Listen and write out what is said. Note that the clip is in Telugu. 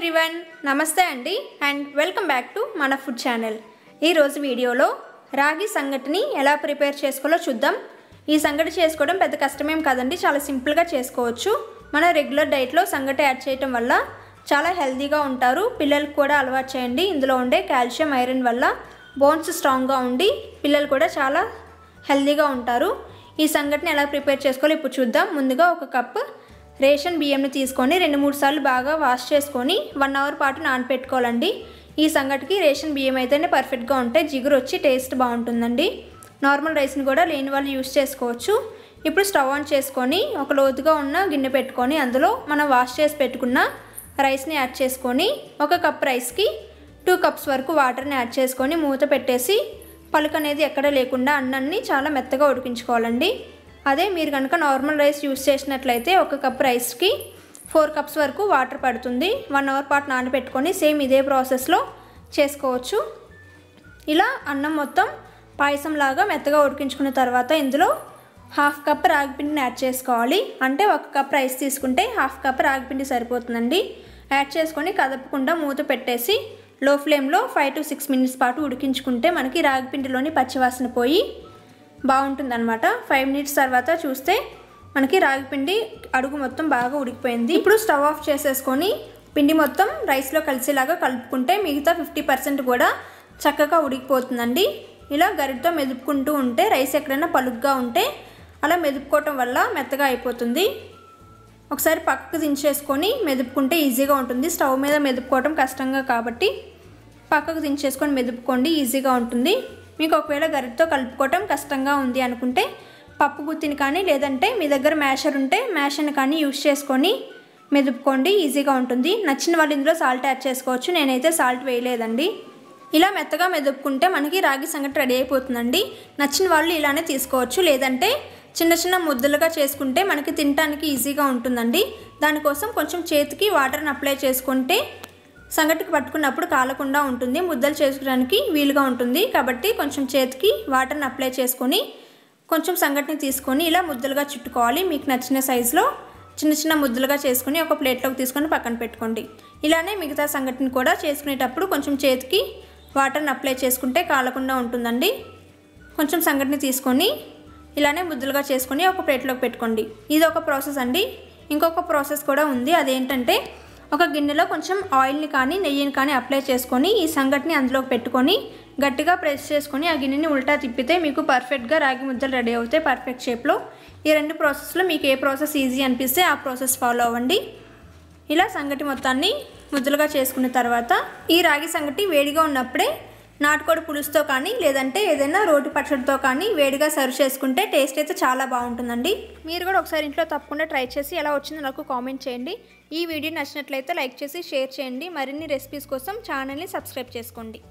ఎవ్రీవన్ నమస్తే అండి అండ్ వెల్కమ్ బ్యాక్ టు మన ఫుడ్ ఛానల్ ఈరోజు వీడియోలో రాగి సంగటిని ఎలా ప్రిపేర్ చేసుకోవాలో చూద్దాం ఈ సంగటి చేసుకోవడం పెద్ద కష్టమేం కాదండి చాలా సింపుల్గా చేసుకోవచ్చు మన రెగ్యులర్ డైట్లో సంగటి యాడ్ చేయటం వల్ల చాలా హెల్తీగా ఉంటారు పిల్లలకు కూడా అలవాటు చేయండి ఇందులో ఉండే కాల్షియం ఐరన్ వల్ల బోన్స్ స్ట్రాంగ్గా ఉండి పిల్లలు కూడా చాలా హెల్తీగా ఉంటారు ఈ సంగటిని ఎలా ప్రిపేర్ చేసుకోవాలో ఇప్పుడు చూద్దాం ముందుగా ఒక కప్పు రేషన్ బియ్యంని తీసుకొని రెండు మూడు సార్లు బాగా వాష్ చేసుకొని వన్ అవర్ పాటు నానపెట్టుకోవాలండి ఈ సంగటికి రేషన్ బియ్యం అయితేనే పర్ఫెక్ట్గా ఉంటాయి జిగురు వచ్చి టేస్ట్ బాగుంటుందండి నార్మల్ రైస్ని కూడా లేని వాళ్ళు యూస్ చేసుకోవచ్చు ఇప్పుడు స్టవ్ ఆన్ చేసుకొని ఒక లోతుగా ఉన్న గిన్నె పెట్టుకొని అందులో మనం వాష్ చేసి పెట్టుకున్న రైస్ని యాడ్ చేసుకొని ఒక కప్ రైస్కి టూ కప్స్ వరకు వాటర్ని యాడ్ చేసుకొని మూత పెట్టేసి పలుకు అనేది ఎక్కడ లేకుండా అన్నాన్ని చాలా మెత్తగా ఉడికించుకోవాలండి అదే మీరు కనుక నార్మల్ రైస్ యూస్ చేసినట్లయితే ఒక కప్ రైస్కి ఫోర్ కప్స్ వరకు వాటర్ పడుతుంది వన్ అవర్ పాటు నానబెట్టుకొని సేమ్ ఇదే ప్రాసెస్లో చేసుకోవచ్చు ఇలా అన్నం మొత్తం పాయసం లాగా మెత్తగా ఉడికించుకున్న తర్వాత ఇందులో హాఫ్ కప్ రాగిపిండిని యాడ్ చేసుకోవాలి అంటే ఒక కప్ రైస్ తీసుకుంటే హాఫ్ కప్ రాగిపిండి సరిపోతుందండి యాడ్ చేసుకొని కదపకుండా మూత పెట్టేసి లో ఫ్లేమ్లో ఫైవ్ టు సిక్స్ మినిట్స్ పాటు ఉడికించుకుంటే మనకి రాగిపిండిలోని పచ్చివాసన పోయి బాగుంటుందన్నమాట ఫైవ్ మినిట్స్ తర్వాత చూస్తే మనకి రాగిపిండి అడుగు మొత్తం బాగా ఉడికిపోయింది ఇప్పుడు స్టవ్ ఆఫ్ చేసేసుకొని పిండి మొత్తం రైస్లో కలిసేలాగా కలుపుకుంటే మిగతా ఫిఫ్టీ పర్సెంట్ కూడా చక్కగా ఉడికిపోతుందండి ఇలా గరిటతో మెదుపుకుంటూ ఉంటే రైస్ ఎక్కడైనా పలుగ్గా ఉంటే అలా మెదుపుకోవటం వల్ల మెత్తగా అయిపోతుంది ఒకసారి పక్కకు దించేసుకొని మెదుపుకుంటే ఈజీగా ఉంటుంది స్టవ్ మీద మెదుపుకోవటం కష్టంగా కాబట్టి పక్కకు దించేసుకొని మెదుపుకోండి ఈజీగా ఉంటుంది మీకు ఒకవేళ గరిటతో కలుపుకోవటం కష్టంగా ఉంది అనుకుంటే పప్పు గుత్తిని కానీ లేదంటే మీ దగ్గర మ్యాషర్ ఉంటే మ్యాషర్ని కానీ యూస్ చేసుకొని మెదుపుకోండి ఈజీగా ఉంటుంది నచ్చిన వాళ్ళు ఇందులో సాల్ట్ యాడ్ చేసుకోవచ్చు నేనైతే సాల్ట్ వేయలేదండి ఇలా మెత్తగా మెదుపుకుంటే మనకి రాగి సంగటి రెడీ అయిపోతుందండి నచ్చిన వాళ్ళు ఇలానే తీసుకోవచ్చు లేదంటే చిన్న చిన్న ముద్దలుగా చేసుకుంటే మనకి తినడానికి ఈజీగా ఉంటుందండి దానికోసం కొంచెం చేతికి వాటర్ని అప్లై చేసుకుంటే సంగటికి పట్టుకున్నప్పుడు కాలకుండా ఉంటుంది ముద్దలు చేసుకోవడానికి వీలుగా ఉంటుంది కాబట్టి కొంచెం చేతికి వాటర్ని అప్లై చేసుకొని కొంచెం సంగటిని తీసుకొని ఇలా ముద్దలుగా చుట్టుకోవాలి మీకు నచ్చిన సైజులో చిన్న చిన్న ముద్దలుగా చేసుకొని ఒక ప్లేట్లోకి తీసుకొని పక్కన పెట్టుకోండి ఇలానే మిగతా సంగటిని కూడా చేసుకునేటప్పుడు కొంచెం చేతికి వాటర్ని అప్లై చేసుకుంటే కాలకుండా ఉంటుందండి కొంచెం సంగటిని తీసుకొని ఇలానే ముద్దలుగా చేసుకొని ఒక ప్లేట్లోకి పెట్టుకోండి ఇది ఒక ప్రాసెస్ అండి ఇంకొక ప్రాసెస్ కూడా ఉంది అదేంటంటే ఒక గిన్నెలో కొంచెం ఆయిల్ని కానీ నెయ్యిని కానీ అప్లై చేసుకొని ఈ సంగటిని అందులోకి పెట్టుకొని గట్టిగా ప్రెస్ చేసుకొని ఆ గిన్నెని ఉల్టా తిప్పితే మీకు పర్ఫెక్ట్గా రాగి ముద్దలు రెడీ అవుతాయి పర్ఫెక్ట్ షేప్లో ఈ రెండు ప్రాసెస్లో మీకు ఏ ప్రాసెస్ ఈజీ అనిపిస్తే ఆ ప్రాసెస్ ఫాలో అవ్వండి ఇలా సంగటి మొత్తాన్ని ముద్దలుగా చేసుకున్న తర్వాత ఈ రాగి సంగటి వేడిగా ఉన్నప్పుడే నాటుకోడి పులుసుతో కానీ లేదంటే ఏదైనా రోటి పచ్చడితో కానీ వేడిగా సర్వ్ చేసుకుంటే టేస్ట్ అయితే చాలా బాగుంటుందండి మీరు కూడా ఒకసారి ఇంట్లో తప్పకుండా ట్రై చేసి ఎలా వచ్చిందో నాకు కామెంట్ చేయండి ఈ వీడియో నచ్చినట్లయితే లైక్ చేసి షేర్ చేయండి మరిన్ని రెసిపీస్ కోసం ఛానల్ని సబ్స్క్రైబ్ చేసుకోండి